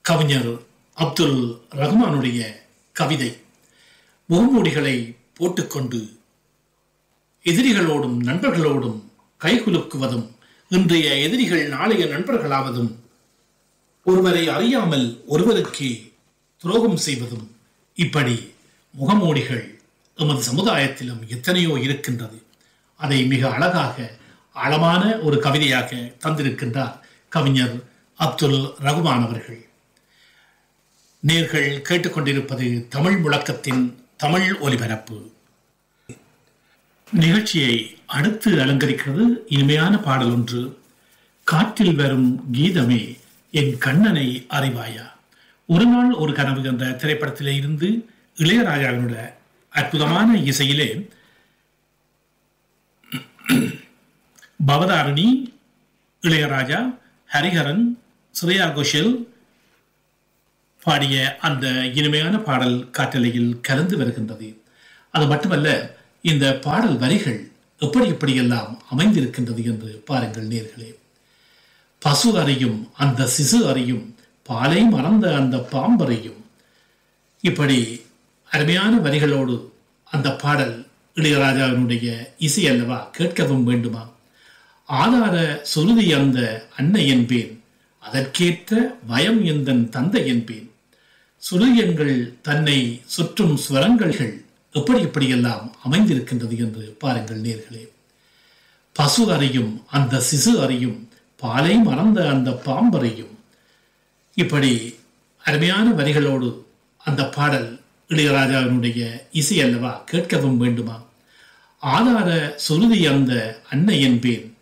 கவிஞர் அப்துல் ரஹ்மானுடைய கவிதை முகமூடிகளை போட்டுக்கொண்டு எதிரிகளோடும் நண்பர்களோடும் கைகுலுக்குவதும் இன்றைய எதிரிகள் நாளைய நண்பர்களாவதும் ஒருவரை அறியாமல் ஒருவருக்கு துரோகம் செய்வதும் இப்படி முகமூடிகள் எமது சமுதாயத்திலும் எத்தனையோ இருக்கின்றது அதை மிக அழகாக ஆழமான ஒரு கவிதையாக தந்திருக்கின்றார் கவிஞர் அப்துல் ரகுமான் அவர்கள் நேர்கள் கேட்டுக்கொண்டிருப்பது தமிழ் முழக்கத்தின் தமிழ் ஒலிபரப்பு நிகழ்ச்சியை அடுத்து அலங்கரிக்கிறது இனிமையான பாடல் ஒன்று காற்றில் வரும் கீதமே என் கண்ணனை அறிவாயா ஒரு நாள் ஒரு கனவு என்ற திரைப்படத்திலே இருந்து இளையராஜாவினுடைய அற்புதமான இசையிலே பவதாரணி இளையராஜா ஹரிஹரன் ஸ்ரேயா கோஷல் பாடிய அந்த இனிமையான பாடல் காற்றலையில் கலந்து வருகின்றது அது மட்டுமல்ல இந்த பாடல் வரிகள் எப்படி எப்படியெல்லாம் அமைந்திருக்கின்றது என்று பாருங்கள் நேர்களே பசு அறியும் அந்த சிசு அறியும் பாலை மறந்த அந்த பாம்பறையும் இப்படி அருமையான வரிகளோடு அந்த பாடல் இளையராஜாவினுடைய இசை அல்லவா கேட்கவும் வேண்டுமா ஆதார சுருதி அந்த அன்னை என்பேன் அதற்கேற்ற பயம் எந்தன் தந்தை என்பேன் சுருதியன்கள் தன்னை சுற்றும் ஸ்வரங்கள்கள் எப்படி எப்படியெல்லாம் அமைந்திருக்கின்றது என்று பாருங்கள் நேர்களே பசு அறியும் அந்த சிசு அறியும் பாலை மறந்த அந்த பாம்பறையும் இப்படி அருமையான வரிகளோடு அந்த பாடல் இளையராஜாவினுடைய இசை அல்லவா கேட்கவும் வேண்டுமா ஆதார சுருதி அந்த அன்னை என்பேன்